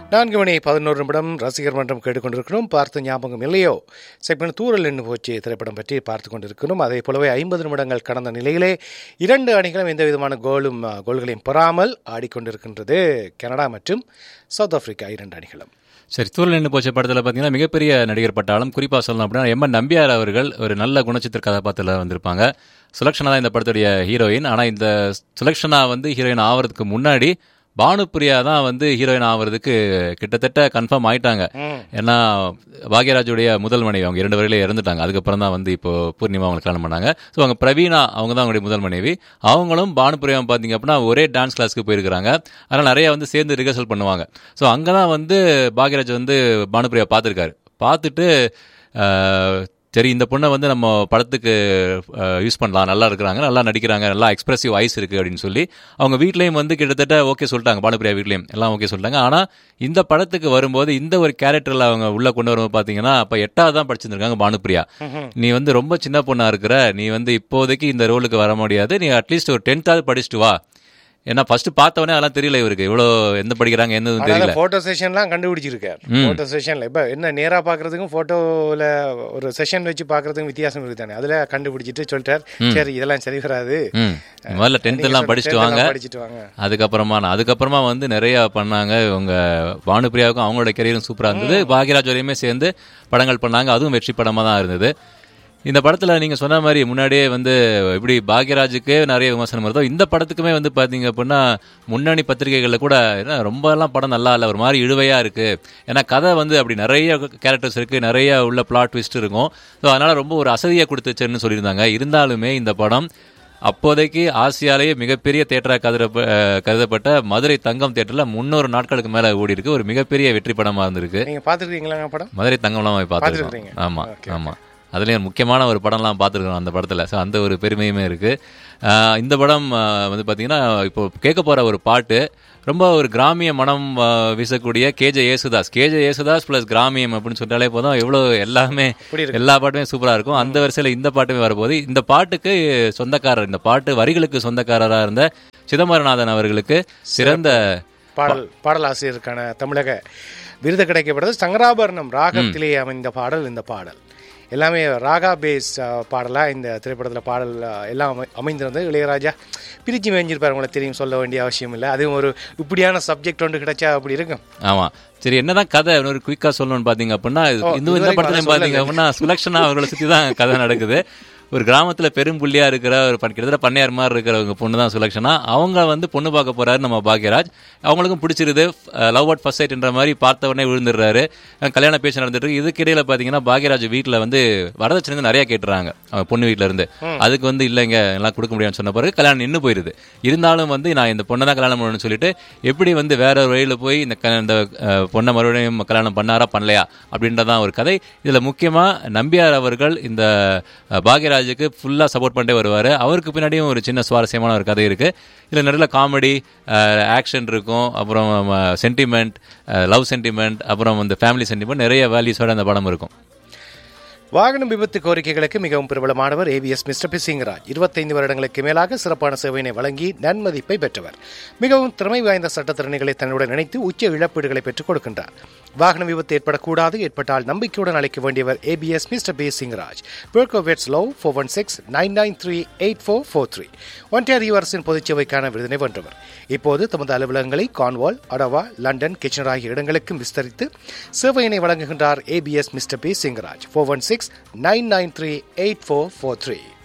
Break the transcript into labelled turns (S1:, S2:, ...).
S1: நான்கு மணி பதினோரு நிமிடம் ரசிகர் மன்றம் கேட்டுக்கொண்டிருக்கிறோம் பார்த்து ஞாபகம் இல்லையோ செக்மெண்ட் தூரல் என்று போச்சு திரைப்படம் பற்றி பார்த்து கொண்டிருக்கிறோம் அதே போலவே ஐம்பது நிமிடங்கள் கடந்த நிலையிலே இரண்டு அணிகளும் எந்த விதமான கோலும் அஹ், கோல்களையும் பெறாமல் ஆடிக்கொண்டிருக்கின்றது கனடா மற்றும் சவுத் ஆப்பிரிக்கா இரண்டு அணிகளும்
S2: சரி தூரல் நின்று போச்ச படத்தில் பார்த்தீங்கன்னா மிகப்பெரிய நடிகர் பட்டாலும் குறிப்பாக சொல்லணும் அப்படின்னா எம் என் நம்பியார் அவர்கள் ஒரு நல்ல குணச்சித்திர கதாபாத்திரத்தில் வந்திருப்பாங்க சுலக்ஷனா தான் இந்த படத்துடைய ஹீரோயின் ஆனால் இந்த சுலக்ஷனா வந்து ஹீரோயின் ஆவறதுக்கு முன்னாடி பானுப்பிரியா தான் வந்து ஹீரோயின் ஆவறதுக்கு கிட்டத்தட்ட கன்ஃபார்ம் ஆயிட்டாங்க ஏன்னா பாக்யராஜுடைய முதல் மனைவி அவங்க இரண்டு வரையில இறந்துட்டாங்க அதுக்கப்புறம் தான் வந்து இப்போ பூர்ணிமா அவங்க கல்யாணம் பண்ணாங்க ஸோ அவங்க பிரவீனா அவங்க தான் அவங்களுடைய முதல் மனைவி அவங்களும் பானுப்பிரியாவும் பார்த்தீங்க அப்படின்னா ஒரே டான்ஸ் கிளாஸ்க்கு போயிருக்கிறாங்க அதனால் நிறைய வந்து சேர்ந்து ரிஹர்சல் பண்ணுவாங்க ஸோ அங்கே தான் வந்து பாக்யராஜ் வந்து பானுப்பிரியா பார்த்துருக்காரு பார்த்துட்டு ஆஹ், சரி இந்த பொண்ணை வந்து நம்ம படத்துக்கு யூஸ் பண்ணலாம் நல்லா இருக்கிறாங்க நல்லா நடிக்கிறாங்க நல்லா எக்ஸ்பிரசிவ் வாய்ஸ் இருக்குது அப்படின்னு சொல்லி அவங்க வீட்லேயும் வந்து கிட்டத்தட்ட ஓகே சொல்லிட்டாங்க பானுப்பிரியா வீட்லேயும் எல்லாம் ஓகே சொல்லிட்டாங்க ஆனால் இந்த படத்துக்கு வரும்போது இந்த ஒரு கேரக்டரில் அவங்க உள்ள கொண்டு வரும்போது பார்த்தீங்கன்னா அப்போ எட்டாவது தான் படிச்சிருந்திருக்காங்க பானுப்பிரியா நீ வந்து ரொம்ப சின்ன பொண்ணா இருக்கிற நீ வந்து இப்போதைக்கு இந்த ரோலுக்கு வர முடியாது நீ அட்லீஸ்ட் ஒரு டென்த்தாவது படிச்சுட்டு வா ஏன்னா ஃபர்ஸ்ட் பார்த்தவொடனே அதெல்லாம் தெரியல இவருக்கு இவ்வளோ எந்த படிக்கிறாங்க என்னதும் தெரியல
S1: அதாவது போட்டோ செஷன்லாம் கண்டுபிடிச்சிருக்கார் போட்டோ செஷன்ல இப்ப என்ன நேரா பாக்குறதுக்கும் போட்டோல ஒரு செஷன் வச்சு பாக்குறதுக்கும் வித்தியாசம் இருக்கு தானே அதுல கண்டுபிடிச்சிட்டு சொல்லிட்டார் சரி இதெல்லாம் சரி வராது
S2: ம் முதல்ல டென்த் எல்லாம் படிச்சுட்டு வாங்க
S1: படிச்சுட்டு வாங்க
S2: அதுக்கப்புறமா நான் அதுக்கப்புறமா வந்து நிறைய பண்ணாங்க இவங்க பானுப்பிரியாவுக்கும் அவங்களோட கெரியரும் சூப்பரா இருந்தது பாக்யராஜ் வரையுமே சேர்ந்து படங்கள் பண்ணாங்க அதுவும் வெற்றி படமா தான் இருந்தது இந்த படத்துல நீங்க சொன்ன மாதிரி முன்னாடியே வந்து இப்படி பாக்யராஜுக்கே நிறைய விமர்சனம் வருதோ இந்த படத்துக்குமே வந்து பாத்தீங்க அப்படின்னா முன்னணி பத்திரிகைகள்ல கூட என்ன ரொம்ப எல்லாம் படம் நல்லா இல்ல ஒரு மாதிரி இழுவையா இருக்கு ஏன்னா கதை வந்து அப்படி நிறைய கேரக்டர்ஸ் இருக்கு நிறைய உள்ள பிளாட் ட்விஸ்ட் இருக்கும் ஸோ அதனால ரொம்ப ஒரு அசதியை கொடுத்துச்சுன்னு சொல்லியிருந்தாங்க இருந்தாலுமே இந்த படம் அப்போதைக்கு ஆசியாலேயே மிகப்பெரிய தேட்டராக கருத கருதப்பட்ட மதுரை தங்கம் தேட்டரில் முன்னூறு நாட்களுக்கு மேலே ஓடி இருக்கு ஒரு மிகப்பெரிய வெற்றி படமா இருந்திருக்கு
S1: நீங்க பாத்துருக்கீங்களா படம்
S2: மதுரை தங்கம்லாம் போய் பார்த்துருக்கோம்
S1: பார்த்திருக்கீங்க.
S2: ஆமா ஆமா அதுலயும் முக்கியமான ஒரு படம்லாம் பார்த்துருக்கோம் அந்த படத்துல ஸோ அந்த ஒரு பெருமையுமே இருக்கு ஆஹ் இந்த படம் ஆஹ் வந்து பாத்தீங்கன்னா இப்போ கேட்க போற ஒரு பாட்டு ரொம்ப ஒரு கிராமிய மனம் ஆஹ் வீசக்கூடிய KJ Yesudas KJ Yesudas plus கிராமியம் அப்படின்னு சொல்லிட்டாலே போதும் எவ்வளோ எல்லாமே எல்லா பாட்டுமே சூப்பரா இருக்கும் அந்த வரிசையில இந்த பாட்டுமே வரப்போகுது இந்த பாட்டுக்கு சொந்தக்காரர் இந்த பாட்டு வரிகளுக்கு சொந்தக்காரரா இருந்த சிதம்பரநாதன் அவர்களுக்கு சிறந்த
S1: பாடல் பாடலாசிரியருக்கான தமிழக விருது கிடைக்கப்பட்டது சங்கராபரணம் ராகத்திலே அமைந்த பாடல் இந்த பாடல் எல்லாமே ராகா பேஸ் பாடலா இந்த திரைப்படத்தில் பாடல் அஹ், எல்லாம் அமை அமைந்திருந்தது இளையராஜா பிரிச்சு மேய்ஞ்சிருப்பார் உங்களுக்கு தெரியும் சொல்ல வேண்டிய அவசியம் இல்லை அதுவும் ஒரு இப்படியான சப்ஜெக்ட் ஒன்று கிடைச்சா அப்படி இருக்கும்
S2: ஆமா சரி என்னதான் கதை ஒரு குயிக்கா சொல்லணும்னு பாத்தீங்க அப்படின்னா இது-
S1: ஓ,
S2: இந்த இந்த
S1: இதுவரைக்கும்
S2: படத்துலயும்
S1: அதை
S2: பாத்தீங்க அப்படின்னா சுலக்ஷனா அவர்களை சுத்தி தான் கதை நடக்குது ஒரு கிராமத்துல பெரும் புள்ளியா இருக்கிற ஒரு ப- கிட்டத்தட்ட பண்ணையார் மாதிரி இருக்கிறவங்க பொண்ணு தான் சுலக்ஷனா அவங்க வந்து பொண்ணு பார்க்க போறாரு நம்ம பாக்யராஜ் அவங்களுக்கும் பிடிச்சிருது லவ் அட் ஃபர்ஸ்ட் சைட்ன்ற மாதிரி பார்த்த உடனே விழுந்துடுறாரு அஹ் கல்யாண பேச்சு நடந்துட்டு இருக்கு இதுக்கிடையில பாத்தீங்கன்னா பாக்யராஜ் வீட்டுல வந்து வரதட்சணை வந்து நிறைய கேட்டுறாங்க அவங்க பொண்ணு வீட்ல இருந்து அதுக்கு வந்து இல்லைங்க எல்லாம் கொடுக்க முடியாதுன்னு சொன்ன பிறகு கல்யாணம் நின்னு போயிருது இருந்தாலும் வந்து நான் இந்த பொண்ணை தான் கல்யாணம் பண்ணணும்னு சொல்லிட்டு எப்படி வந்து வேற ஒரு வழியில போய் இந்த க- இந்த அஹ், பொண்ணை மறுபடியும் கல்யாணம் பண்ணாரா பண்ணலையா அப்படின்றதான் ஒரு கதை இதுல முக்கியமா நம்பியார் அவர்கள் இந்த அஹ், பாக்யராஜுக்கு ஃபுல்லா சப்போர்ட் பண்ணிட்டே வருவாரு அவருக்கு பின்னாடியும் ஒரு சின்ன சுவாரஸ்யமான ஒரு கதை இருக்கு இதுல நிறைய காமெடி ஆக்ஷன் இருக்கும் அப்புறம் சென்டிமெண்ட் லவ் சென்டிமெண்ட் அப்புறம் வந்து ஃபேமிலி சென்டிமெண்ட் நிறைய வேல்யூஸோட அந்த படம் இருக்கும்
S1: வாகன விபத்து கோரிக்கைகளுக்கு மிகவும் பிரபலமானவர் ஏவிஎஸ் மிஸ்டர் பி சிங்கராஜ் இருபத்தைந்து வருடங்களுக்கு மேலாக சிறப்பான சேவையினை வழங்கி நன்மதிப்பை பெற்றவர் மிகவும் திறமை வாய்ந்த சட்டத்திறனிகளை தன்னுடன் இணைத்து உச்ச இழப்பீடுகளை பெற்றுக் கொடுக்கின்றார் வாகன விபத்து ஏற்படக்கூடாது ஏற்பட்டால் நம்பிக்கையுடன் அழைக்க வேண்டியவர் ஏபிஎஸ் மிஸ்டர் பி சிங்கராஜ் பெர்கோவேட்ஸ் லோ four one six nine nine three eight four four three Ontario அரசின் பொதுச்சேவைக்கான விருதினை வென்றவர் இப்போது தமது அலுவலகங்களை கான்வால் அடவா லண்டன் கிச்சனர் ஆகிய இடங்களுக்கும் விஸ்தரித்து சேவையினை வழங்குகின்றார் ABS mister P Singaraj four one six nine nine three eight four four three